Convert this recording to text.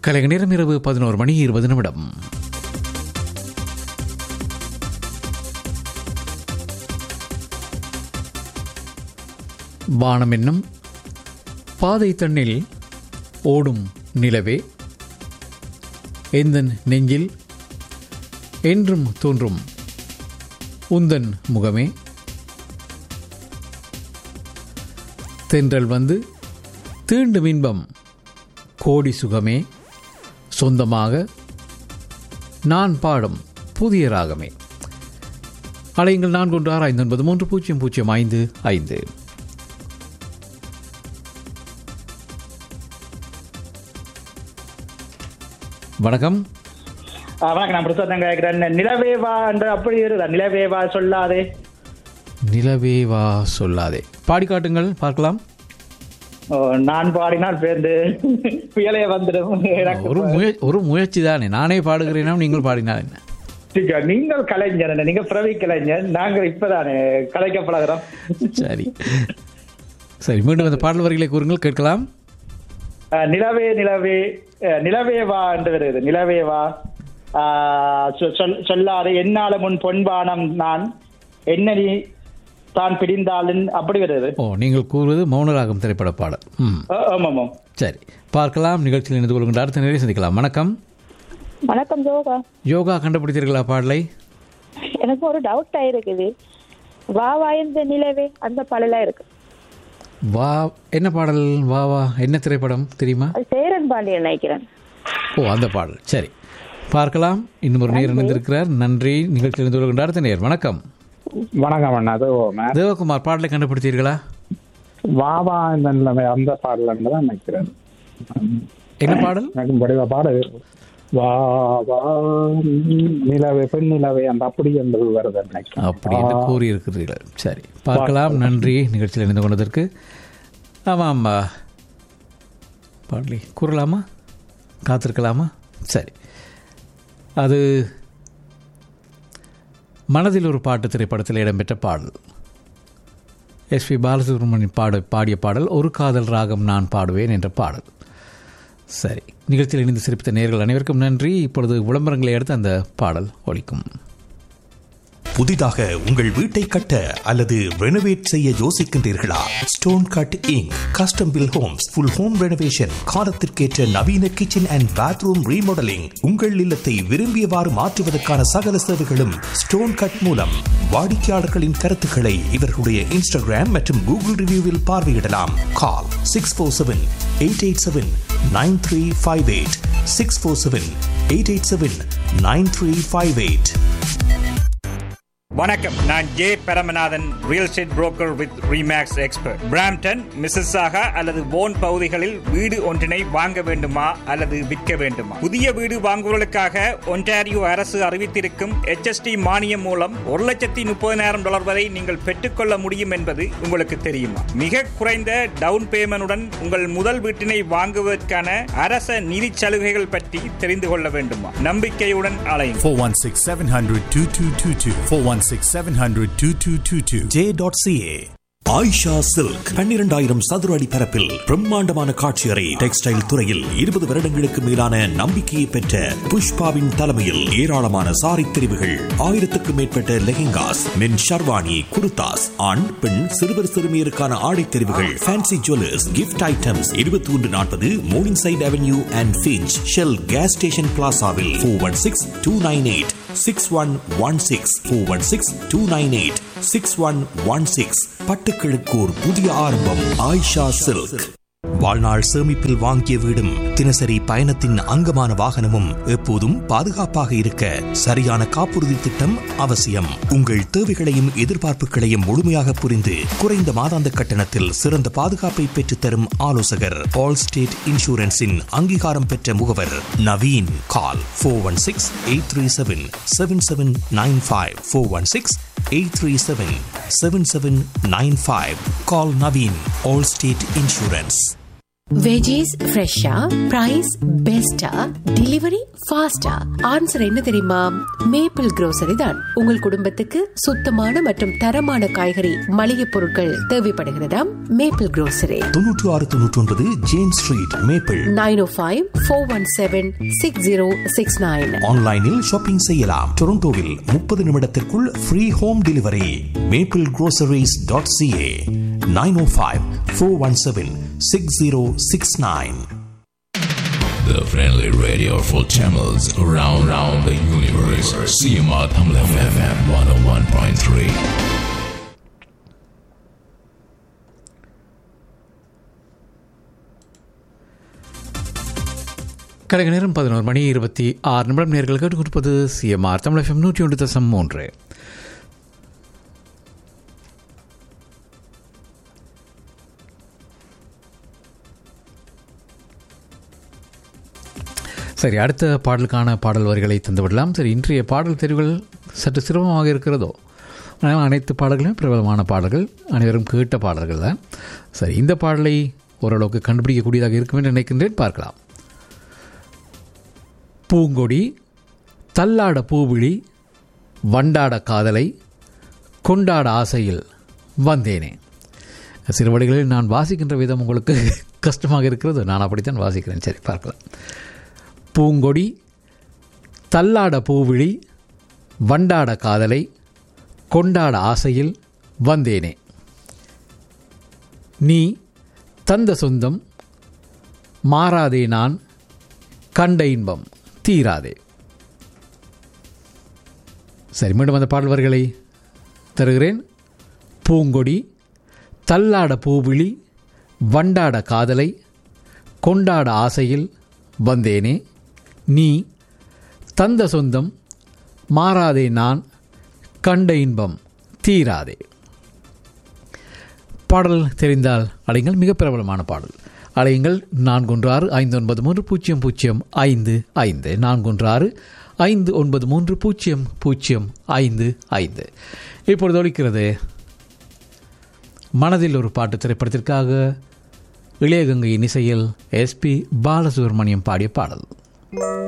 கலைக நேரம் இரவு பதினோரு மணி இருபது நிமிடம் வானம் என்னும் பாதை தண்ணில் ஓடும் நிலவே எந்தன் நெஞ்சில் என்றும் தோன்றும் உந்தன் முகமே தென்றல் வந்து தீண்டும் இன்பம் கோடி சுகமே சொந்தமாக நான் பாடும் புதிய ராகமே அலையுங்கள் நான்கு ஒன்று ஆறு ஐந்து ஒன்பது மூன்று பூஜ்ஜியம் பூஜ்ஜியம் ஐந்து ஐந்து வணக்கம் ஆ, வணக்கம் நான் பிரசாத் கேட்கிறேன் நிலவேவா என்று அப்படி இருக்குதா நிலவேவா சொல்லாதே நிலவே வா சொல்லாதே பாடி காட்டுங்கள் பார்க்கலாம் ஓ, நான் பாடினால் பேருந்து புயலே வந்துடும் எனக்கு ஒரு முய ஒரு முயற்சி தானே நானே பாடுகிறேனா நீங்கள் பாடினால் என்ன சரிங்க, நீங்கள் கலைஞர் என்ன? நீங்க பிறவி கலைஞர் நாங்கள் இப்பதானே கலைக்க பழகிறோம் சரி சரி மீண்டும் அந்த பாடல் வரிகளை கூறுங்கள் கேட்கலாம் ஆ, நிலவே நிலவே ஆ, நிலவேவா என்று வருது நிலவேவா ஆ, சொ- சொல்- சொல்லாதே என்னால முன் பொன்பானம் நான் என்ன நீ தான் பிரிந்தாலும் அப்படி வருது ஓ நீங்கள் கூறுவது மௌனராகம் திரைப்பட பாடல் ம் ஆ, ஆமாம் ஆமாம் சரி பார்க்கலாம் நிகழ்ச்சியில் இணைந்து கொள்கின்ற அடுத்த நேரம் சந்திக்கலாம் வணக்கம் வணக்கம் ஜோகா யோகா கண்டுபிடித்தீர்களா பாடலை எனக்கு ஒரு டவுட் ஆயிருக்குது வா வா இந்த நிலவே அந்த பாடலா இருக்கு வா என்ன பாடல் வா வா என்ன திரைப்படம் தெரியுமா அது சேரன் பாண்டியன் நினைக்கிறேன் ஓ அந்த பாடல் சரி பார்க்கலாம் இன்னும் ஒரு நேர் இணைந்திருக்கிறார் நன்றி நிகழ்ச்சியில் இணைந்து கொள்கின்ற அடுத்த நேர் வணக்கம் வணக்கம் அண்ணா அது ஓமே தேவகுமார் பாடலை கண்டுபிடித்தீர்களா வாவா இந்த நிலைமை அந்த பாடல் தான் நினைக்கிறேன் என்ன பாடல் எனக்கு படிவா பாடு வா வா நிலவே பெண் நிலவே அந்த அப்படி என்பது வருது நினைக்கிறேன் அப்படி என்று கூறியிருக்கிறீர்கள் சரி பார்க்கலாம் நன்றி நிகழ்ச்சியில் இணைந்து கொண்டதற்கு ஆமாம் ஆ, பாடலை கூறலாமா காத்திருக்கலாமா சரி அது மனதில் ஒரு பாட்டு திரைப்படத்தில் இடம்பெற்ற பாடல் எஸ்பி பாலசுப்ரமணியன் பாட பாடிய பாடல் ஒரு காதல் ராகம் நான் பாடுவேன் என்ற பாடல் சரி நிகழ்ச்சியில் இணைந்து சிரிப்பித்த நேர்கள் அனைவருக்கும் நன்றி இப்பொழுது விளம்பரங்களை அடுத்து அந்த பாடல் ஒலிக்கும் புதிதாக உங்கள் வீட்டை கட்ட அல்லது ரெனோவேட் செய்ய யோசிக்கின்றீர்களா stone cutting custom build homes full home renovation காலத்திற்கேற்ற நவீன கிச்சன் அண்ட் பாத்ரூம் ரீமாடலிங் உங்கள் இல்லத்தை விரும்பியவாறு மாற்றுவதற்கான சகல சேவைகளும் ஸ்டோன் கட் மூலம் வாடிக்கையாளர்களின் கருத்துக்களை இவர்களுடைய இன்ஸ்டாகிராம் மற்றும் கூகுள் ரிவ்யூவில் பார்வையிடலாம் call six four seven eight eight seven nine three five eight six four seven eight eight seven nine three five eight வணக்கம் நான் J Paramanathan real estate broker with Remax expert Brampton Mississauga அல்லது போன் பகுதிகளில் வீடு ஒன்றினை வாங்க வேண்டுமா அல்லது விற்க வேண்டுமா புதிய வீடு வாங்குவதற்காக ஒன்டாரியோ அரசு அறிவித்திருக்கும் HST மானியம் மூலம் ஒரு லட்சத்தி முப்பதினாயிரம் டாலர் வரை நீங்கள் பெற்றுக்கொள்ள முடியும் என்பது உங்களுக்கு தெரியுமா மிக குறைந்த டவுன் பேமெண்டுடன் உங்கள் முதல் வீட்டினை வாங்குவதற்கான அரச நிதி சலுகைகள் பற்றி தெரிந்து கொள்ள வேண்டுமா நம்பிக்கையுடன் அலையுங்கள் 416 700 2222. 416 700 2222. ஜே.ca ஆயிஷா சில்க் பன்னிரண்டாயிரம் சதுர அடி பரப்பில் பிரம்மாண்டமான காட்சி அறை டெக்ஸ்டைல் துறையில் இருபது வருடங்களுக்கு மேலான நம்பிக்கையை பெற்ற புஷ்பாவின் தலைமையில் ஏராளமான சாரி தெரிவுகள் ஆயிரத்துக்கும் மேற்பட்ட லெஹெங்காஸ் மென் ஷர்வானி குர்தாஸ் ஆண் பெண் சிறுவர் சிறுமியருக்கான ஆடை தெரிவுகள் ஃபேன்சி ஜுவல்லர்ஸ் கிஃப்ட் ஐட்டம்ஸ் இருபத்தி ஒன்று நாற்பது Morningside avenue and Finch Shell gas station பிளாசாவில் four one six two nine eight six one one six four one six two nine eight six one one six பட்டுக்கிழக்கு ஒரு புதிய ஆரம்பம் Ayesha silk வாழ்நாள் சேமிப்பில் வாங்கிய வீடும் தினசரி பயணத்தின் அங்கமான வாகனமும் எப்போதும் பாதுகாப்பாக இருக்க சரியான காப்புறுதி திட்டம் அவசியம் உங்கள் தேவைகளையும் எதிர்பார்ப்புகளையும் முழுமையாக புரிந்து குறைந்த மாதாந்த கட்டணத்தில் சிறந்த பாதுகாப்பை பெற்றுத்தரும் ஆலோசகர் ஆல் ஸ்டேட் இன்சூரன்ஸின் அங்கீகாரம் பெற்ற முகவர் Naveen call four one six eight three seven seven seven nine five four one six eight three seven seven seven nine five call Naveen Allstate insurance veggies ஃப்ரெஷ்ஷா பிரைஸ் பெஸ்டா டெலிவரி ஃபாஸ்டா ஆன்சர் என்ன தெரியுமா maple grocery தான் உங்கள் குடும்பத்துக்கு சுத்தமான மற்றும் தரமான காய்கறி மளிகை பொருட்கள் தேவைப்படுகிறதாம் மேப்பிள் grocery தொன்னூற்று ஆறு தொன்னூற்றி ஒன்பது James street Maple nine O five four one seven six zero six nine ஆன்லைனில் ஷாப்பிங் செய்யலாம் டொரண்டோவில் முப்பது நிமிடத்திற்குள் free home delivery Maple groceries dot C A nine O five four one seven six zero six nine The friendly radio for channels around, around the universe. CMR Tamil FM 101.3. கடைக நேரம் பதினோரு மணி இருபத்தி ஆறு நிமிடம் நேர்கள் கேட்டுக் கொடுப்பது சிஎம்ஆர் தமிழ் எஃப்எம் நூற்றி ஒன்று தசம் மூன்று சரி அடுத்த பாடலுக்கான பாடல் வரிகளை தந்துவிடலாம் சரி இன்றைய பாடல் தெரிவுகள் சற்று சிரமமாக இருக்கிறதோ ஆனால் அனைத்து பாடல்களும் பிரபலமான பாடல்கள் அனைவரும் கேட்ட பாடல்கள் தான் சரி இந்த பாடலை ஓரளவுக்கு கண்டுபிடிக்கக்கூடியதாக இருக்கும் என்று நினைக்கின்றேன் பார்க்கலாம் பூங்கொடி தள்ளாட பூவிழி வண்டாட காதலை கொண்டாட ஆசையில் வந்தேனே சிறுவடிகளில் நான் வாசிக்கின்ற விதம் உங்களுக்கு கஷ்டமாக இருக்கிறது நான் அப்படித்தான் வாசிக்கிறேன் சரி பார்க்கலாம் பூங்கொடி தள்ளாட பூவிழி வண்டாட காதலை கொண்டாட ஆசையில் வந்தேனே நீ தந்த சொந்தம் மாறாதே நான் கண்ட இன்பம் தீராதே சரி மீண்டும் அந்த பாடல் வரிகளை தருகிறேன் பூங்கொடி தள்ளாட பூவிழி வண்டாட காதலை கொண்டாட ஆசையில் வந்தேனே நீ தந்த சொந்தம் மாறாதே நான் கண்ட இன்பம் தீராதே பாடல் தெரிந்தால் அலைங்கள் மிக பிரபலமான பாடல் அலையுங்கள் நான்கு ஒன்று ஆறு ஐந்து ஒன்பது மூன்று பூஜ்ஜியம் பூஜ்ஜியம் ஐந்து ஐந்து நான்கு ஒன்று ஆறு ஐந்து ஒன்பது மூன்று பூஜ்ஜியம் பூஜ்ஜியம் ஐந்து ஐந்து இப்பொழுது ஒலிக்கிறது மனதில் ஒரு பாட்டு திரைப்படத்திற்காக இளையகங்கையின் இசையில் எஸ்பி பாலசுப்ரமணியம் பாடிய பாடல்